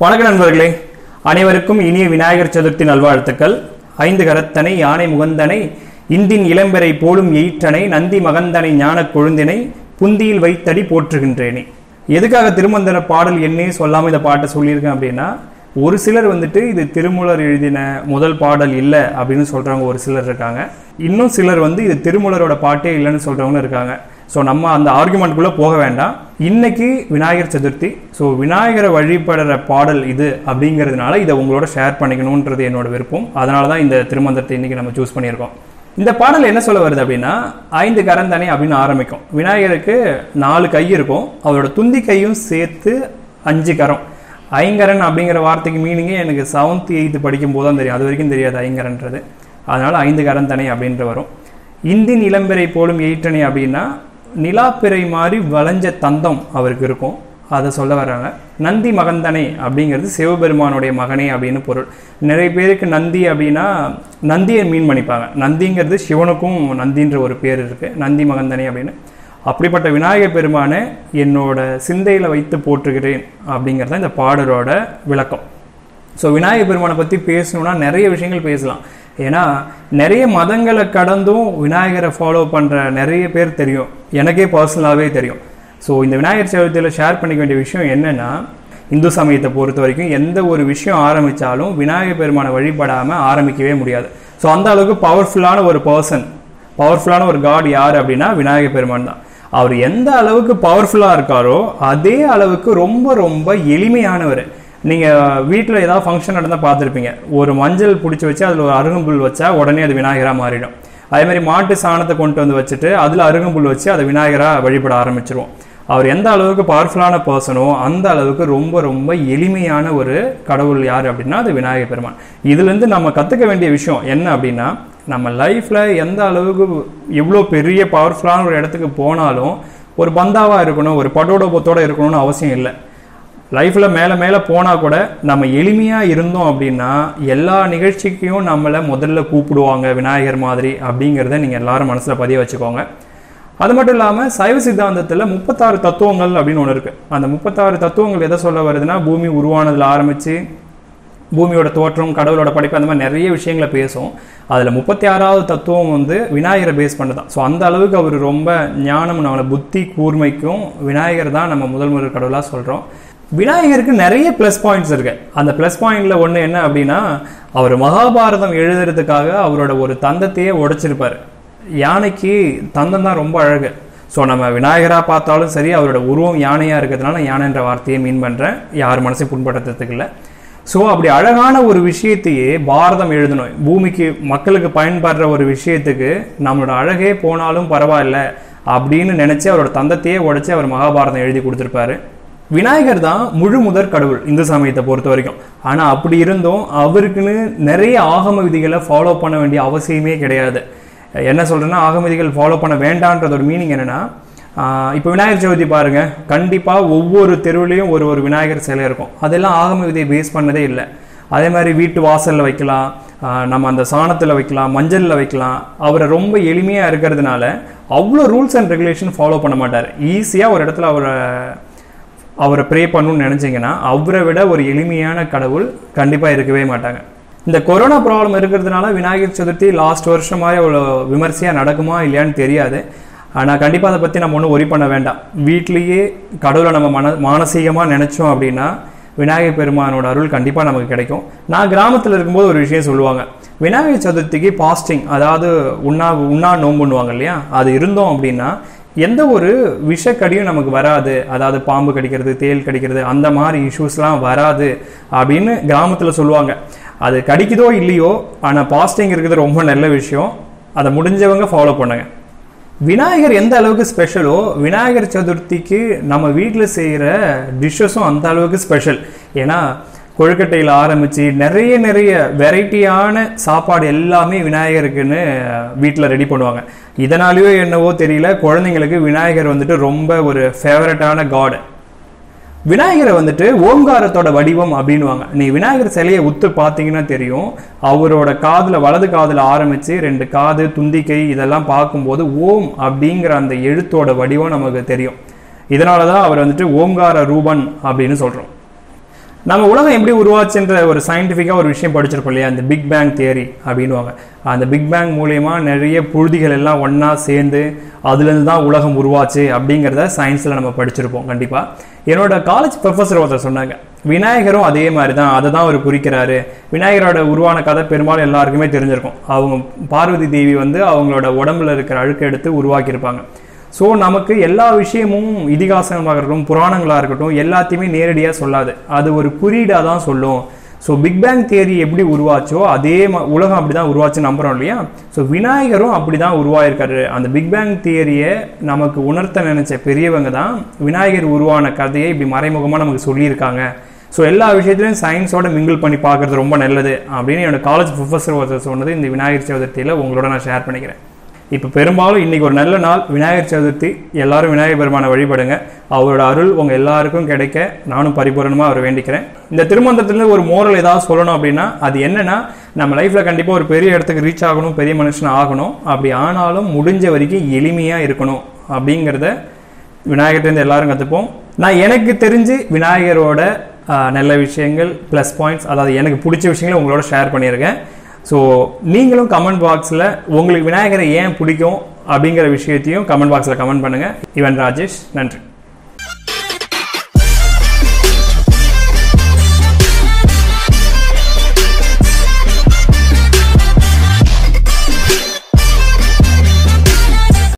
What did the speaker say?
வணக்க நண்பர்களே அனைவருக்கும் இனிய விநாயகர் சதுர்த்தி நல்வாழ்த்துக்கள் ஐந்து கரத்தனை யானை முகந்தனை இந்தின் இளம்பெறை போலும் எயிற்றனை நந்தி மகந்தனை ஞானக் கொழுந்தினை புந்தியில் வைத்தடி போற்றுகின்றேனே எதுக்காக திருமந்திர பாடல் என்னே சொல்லாம இந்த பாட்டை சொல்லியிருக்கேன் அப்படின்னா ஒரு சிலர் வந்துட்டு இது திருமூலர் எழுதின முதல் பாடல் இல்லை அப்படின்னு சொல்றவங்க ஒரு சிலர் இருக்காங்க இன்னும் சிலர் வந்து இது திருமூலரோட பாட்டே இல்லைன்னு சொல்றவங்க இருக்காங்க ஸோ நம்ம அந்த ஆர்குமெண்ட்குள்ளே போக வேண்டாம் இன்னைக்கு விநாயகர் சதுர்த்தி ஸோ விநாயகரை வழிபடுற பாடல் இது அப்படிங்கிறதுனால இதை உங்களோட ஷேர் பண்ணிக்கணுன்றது என்னோட விருப்பம் அதனால தான் இந்த திருமந்திரத்தை இன்னைக்கு நம்ம சூஸ் பண்ணியிருக்கோம் இந்த பாடல் என்ன சொல்ல வருது அப்படின்னா ஐந்து கரந்தனை அப்படின்னு ஆரம்பிக்கும் விநாயகருக்கு நாலு கை இருக்கும் அவரோட துந்தி கையும் சேர்த்து அஞ்சு கரம் ஐங்கரன் அப்படிங்கிற வார்த்தைக்கு மீனிங்கே எனக்கு செவன்த் எயித்து படிக்கும் போது தான் தெரியும் அது வரைக்கும் தெரியாது ஐங்கரன்றது அதனால ஐந்து கரந்தனை அப்படின்ற வரும் இந்தின் இளம்பெறை போலும் எயிற்றனை அப்படின்னா நிலாப்பிறை மாதிரி வளைஞ்ச தந்தம் அவருக்கு இருக்கும் அதை சொல்ல வர்றாங்க நந்தி மகந்தனை அப்படிங்கிறது சிவபெருமானுடைய மகனே அப்படின்னு பொருள் நிறைய பேருக்கு நந்தி அப்படின்னா நந்தியை மீன் பண்ணிப்பாங்க நந்திங்கிறது சிவனுக்கும் நந்தின்ற ஒரு பேர் இருக்கு நந்தி மகந்தனை அப்படின்னு அப்படிப்பட்ட விநாயகர் பெருமானை என்னோட சிந்தையில் வைத்து போற்றுகிறேன் அப்படிங்கிறது தான் இந்த பாடலோட விளக்கம் ஸோ விநாயகர் பெருமானை பற்றி பேசணும்னா நிறைய விஷயங்கள் பேசலாம் ஏன்னா நிறைய மதங்களை கடந்தும் விநாயகரை ஃபாலோ பண்ணுற நிறைய பேர் தெரியும் எனக்கே பர்சனலாகவே தெரியும் ஸோ இந்த விநாயகர் சதுர்த்தியில் ஷேர் பண்ணிக்க வேண்டிய விஷயம் என்னென்னா இந்து சமயத்தை பொறுத்த வரைக்கும் எந்த ஒரு விஷயம் ஆரம்பித்தாலும் விநாயகர் பெருமானை வழிபடாமல் ஆரம்பிக்கவே முடியாது ஸோ அந்த அளவுக்கு பவர்ஃபுல்லான ஒரு பர்சன் பவர்ஃபுல்லான ஒரு காட் யார் அப்படின்னா விநாயகர் பெருமான் தான் அவர் எந்த அளவுக்கு பவர்ஃபுல்லாக இருக்காரோ அதே அளவுக்கு ரொம்ப ரொம்ப எளிமையானவர் நீங்கள் வீட்டில் ஏதாவது ஃபங்க்ஷன் நடந்தால் பார்த்துருப்பீங்க ஒரு மஞ்சள் பிடிச்சி வச்சு அதில் ஒரு அருகம்புல் வச்சா உடனே அது விநாயகராக மாறிடும் அதே மாதிரி மாட்டு சாணத்தை கொண்டு வந்து வச்சுட்டு அதில் அருகம்புல் வச்சு அதை விநாயகராக வழிபட ஆரம்பிச்சிருவோம் அவர் எந்த அளவுக்கு பவர்ஃபுல்லான பர்சனோ அந்த அளவுக்கு ரொம்ப ரொம்ப எளிமையான ஒரு கடவுள் யார் அப்படின்னா அது விநாயகர் பெருமான் இதுலேருந்து நம்ம கற்றுக்க வேண்டிய விஷயம் என்ன அப்படின்னா நம்ம லைஃப்பில் எந்த அளவுக்கு எவ்வளோ பெரிய பவர்ஃபுல்லான ஒரு இடத்துக்கு போனாலும் ஒரு பந்தாவாக இருக்கணும் ஒரு பட்டோட பொத்தோட இருக்கணும்னு அவசியம் இல்லை லைஃப்பில் மேலே மேலே போனால் கூட நம்ம எளிமையாக இருந்தோம் அப்படின்னா எல்லா நிகழ்ச்சிக்கும் நம்மளை முதல்ல கூப்பிடுவாங்க விநாயகர் மாதிரி அப்படிங்கிறத நீங்கள் எல்லாரும் மனசில் பதிய வச்சுக்கோங்க அது மட்டும் இல்லாமல் சைவ சித்தாந்தத்தில் முப்பத்தாறு தத்துவங்கள் அப்படின்னு ஒன்று இருக்குது அந்த முப்பத்தாறு தத்துவங்கள் எதை சொல்ல வருதுன்னா பூமி உருவானதில் ஆரம்பித்து பூமியோட தோற்றம் கடவுளோட படைப்பு அந்த மாதிரி நிறைய விஷயங்களை பேசும் அதில் முப்பத்தி ஆறாவது தத்துவம் வந்து விநாயகரை பேஸ் பண்ணதான் ஸோ அந்த அளவுக்கு அவர் ரொம்ப ஞானம் நம்மளை புத்தி கூர்மைக்கும் விநாயகர் தான் நம்ம முதல் முதல் கடவுளாக சொல்கிறோம் விநாயகருக்கு நிறைய ப்ளஸ் பாயிண்ட்ஸ் இருக்கு அந்த ப்ளஸ் பாயிண்ட்ல ஒன்று என்ன அப்படின்னா அவர் மகாபாரதம் எழுதுறதுக்காக அவரோட ஒரு தந்தத்தையே உடைச்சிருப்பாரு யானைக்கு தந்தம் தான் ரொம்ப அழகு ஸோ நம்ம விநாயகராக பார்த்தாலும் சரி அவரோட உருவம் யானையாக இருக்கிறதுனால யானைன்ற வார்த்தையை மீன் பண்ணுறேன் யார் மனசையும் புண்படுத்துறதுக்கு இல்லை ஸோ அப்படி அழகான ஒரு விஷயத்தையே பாரதம் எழுதணும் பூமிக்கு மக்களுக்கு பயன்படுற ஒரு விஷயத்துக்கு நம்மளோட அழகே போனாலும் பரவாயில்ல அப்படின்னு நினச்சி அவரோட தந்தத்தையே உடைச்சி அவர் மகாபாரதம் எழுதி கொடுத்துருப்பாரு விநாயகர் தான் முழு முதற் கடவுள் இந்து சமயத்தை பொறுத்த வரைக்கும் ஆனால் அப்படி இருந்தும் அவருக்குன்னு நிறைய ஆகம விதிகளை ஃபாலோ பண்ண வேண்டிய அவசியமே கிடையாது என்ன சொல்றேன்னா ஆகம விதிகள் ஃபாலோ பண்ண வேண்டான்றதோட மீனிங் என்னன்னா இப்போ விநாயகர் சதுர்த்தி பாருங்க கண்டிப்பாக ஒவ்வொரு தெருவுலையும் ஒரு ஒரு விநாயகர் சிலை இருக்கும் அதெல்லாம் ஆகம விதியை பேஸ் பண்ணதே இல்லை அதே மாதிரி வீட்டு வாசலில் வைக்கலாம் நம்ம அந்த சாணத்தில் வைக்கலாம் மஞ்சளில் வைக்கலாம் அவரை ரொம்ப எளிமையாக இருக்கிறதுனால அவ்வளோ ரூல்ஸ் அண்ட் ரெகுலேஷன் ஃபாலோ பண்ண மாட்டார் ஈஸியாக ஒரு இடத்துல அவரை அவரை ப்ரே பண்ணணும்னு நினச்சிங்கன்னா அவரை விட ஒரு எளிமையான கடவுள் கண்டிப்பாக இருக்கவே மாட்டாங்க இந்த கொரோனா ப்ராப்ளம் இருக்கிறதுனால விநாயகர் சதுர்த்தி லாஸ்ட் வருஷமாக அவ்வளோ விமர்சையாக நடக்குமா இல்லையான்னு தெரியாது ஆனால் கண்டிப்பாக அதை பற்றி நம்ம ஒன்றும் ஒரி பண்ண வேண்டாம் வீட்லேயே கடவுளை நம்ம மன மானசீகமாக நினச்சோம் அப்படின்னா விநாயகர் பெருமானோட அருள் கண்டிப்பாக நமக்கு கிடைக்கும் நான் கிராமத்தில் இருக்கும்போது ஒரு விஷயம் சொல்லுவாங்க விநாயகர் சதுர்த்திக்கு பாஸ்டிங் அதாவது உண்ணா உண்ணா நோம்புன்னுவாங்க இல்லையா அது இருந்தோம் அப்படின்னா எந்த ஒரு விஷக்கடியும் நமக்கு வராது அதாவது பாம்பு கடிக்கிறது தேல் கடிக்கிறது அந்த மாதிரி இஷ்யூஸ்லாம் வராது அப்படின்னு கிராமத்தில் சொல்லுவாங்க அது கடிக்குதோ இல்லையோ ஆனால் பாஸ்டிங் இருக்கிறது ரொம்ப நல்ல விஷயம் அதை முடிஞ்சவங்க ஃபாலோ பண்ணுங்க விநாயகர் எந்த அளவுக்கு ஸ்பெஷலோ விநாயகர் சதுர்த்திக்கு நம்ம வீட்டில் செய்கிற டிஷ்ஷஸும் அந்த அளவுக்கு ஸ்பெஷல் ஏன்னா கொழுக்கட்டையில் ஆரம்பித்து நிறைய நிறைய வெரைட்டியான சாப்பாடு எல்லாமே விநாயகருக்குன்னு வீட்டில் ரெடி பண்ணுவாங்க இதனாலேயோ என்னவோ தெரியல குழந்தைங்களுக்கு விநாயகர் வந்துட்டு ரொம்ப ஒரு ஃபேவரட்டான காடு விநாயகரை வந்துட்டு ஓங்காரத்தோட வடிவம் அப்படின்வாங்க நீ விநாயகர் சிலையை உத்து பார்த்தீங்கன்னா தெரியும் அவரோட காதில் வலது காதில் ஆரம்பித்து ரெண்டு காது துந்திக்கை இதெல்லாம் பார்க்கும்போது ஓம் அப்படிங்கிற அந்த எழுத்தோட வடிவம் நமக்கு தெரியும் இதனால தான் அவர் வந்துட்டு ஓங்கார ரூபன் அப்படின்னு சொல்கிறோம் நம்ம உலகம் எப்படி உருவாச்சுன்ற ஒரு சயின்டிஃபிக்காக ஒரு விஷயம் படிச்சிருப்போம் இல்லையா அந்த பிக் பேங் தியரி அப்படின்வாங்க அந்த பிக் பேங் மூலயமா நிறைய புழுதிகள் எல்லாம் ஒன்றா சேர்ந்து அதுலேருந்து தான் உலகம் உருவாச்சு அப்படிங்கிறத சயின்ஸில் நம்ம படிச்சிருப்போம் கண்டிப்பாக என்னோட காலேஜ் ப்ரொஃபஸர் ஒருத்தர் சொன்னாங்க விநாயகரும் அதே மாதிரி தான் அதை தான் அவர் குறிக்கிறாரு விநாயகரோட உருவான கதை பெரும்பாலும் எல்லாருக்குமே தெரிஞ்சிருக்கும் அவங்க பார்வதி தேவி வந்து அவங்களோட உடம்புல இருக்கிற அழுக்கை எடுத்து உருவாக்கியிருப்பாங்க ஸோ நமக்கு எல்லா விஷயமும் இதிகாசமாக இருக்கட்டும் புராணங்களாக இருக்கட்டும் எல்லாத்தையுமே நேரடியாக சொல்லாது அது ஒரு குறியீடாக தான் சொல்லும் ஸோ பிக் பேங் தியரி எப்படி உருவாச்சோ அதே ம- உலகம் அப்படி தான் உருவாச்சு நம்புறோம் இல்லையா ஸோ விநாயகரும் அப்படி தான் உருவாயிருக்காரு அந்த பிக் பேங் தியரியை நமக்கு உணர்த்த நினைச்ச பெரியவங்க தான் விநாயகர் உருவான கதையை இப்படி மறைமுகமாக நமக்கு சொல்லியிருக்காங்க ஸோ எல்லா விஷயத்துலையும் சயின்ஸோட மிங்கிள் பண்ணி பார்க்கறது ரொம்ப நல்லது அப்படின்னு என்னோட காலேஜ் ப்ரொஃபஸர் ஒருத்தர் சொன்னது இந்த விநாயகர் சதுர்த்தியில் உங்களோட நான் ஷேர் பண்ணிக்கிறேன் இப்போ பெரும்பாலும் இன்னைக்கு ஒரு நல்ல நாள் விநாயகர் சதுர்த்தி எல்லாரும் விநாயகர் பெருமானை வழிபடுங்க அவரோட அருள் உங்க எல்லாருக்கும் கிடைக்க நானும் பரிபூரணமாக அவர் வேண்டிக்கிறேன் இந்த திருமந்திரத்துலேருந்து ஒரு மோரல் ஏதாவது சொல்லணும் அப்படின்னா அது என்னன்னா நம்ம லைஃப்ல கண்டிப்பாக ஒரு பெரிய இடத்துக்கு ரீச் ஆகணும் பெரிய மனுஷன் ஆகணும் அப்படி ஆனாலும் முடிஞ்ச வரைக்கும் எளிமையாக இருக்கணும் அப்படிங்கிறத விநாயகர்லேருந்து எல்லாரும் கற்றுப்போம் நான் எனக்கு தெரிஞ்சு விநாயகரோட ஆஹ், நல்ல விஷயங்கள் ப்ளஸ் பாயிண்ட்ஸ் அதாவது எனக்கு பிடிச்ச விஷயங்களை உங்களோட ஷேர் பண்ணியிருக்கேன் ஸோ நீங்களும் கமெண்ட் பாக்ஸில் உங்களுக்கு விநாயகரை ஏன் பிடிக்கும் அப்படிங்கிற விஷயத்தையும் கமெண்ட் பாக்ஸில் கமெண்ட் பண்ணுங்கள் இவன் ராஜேஷ் நன்றி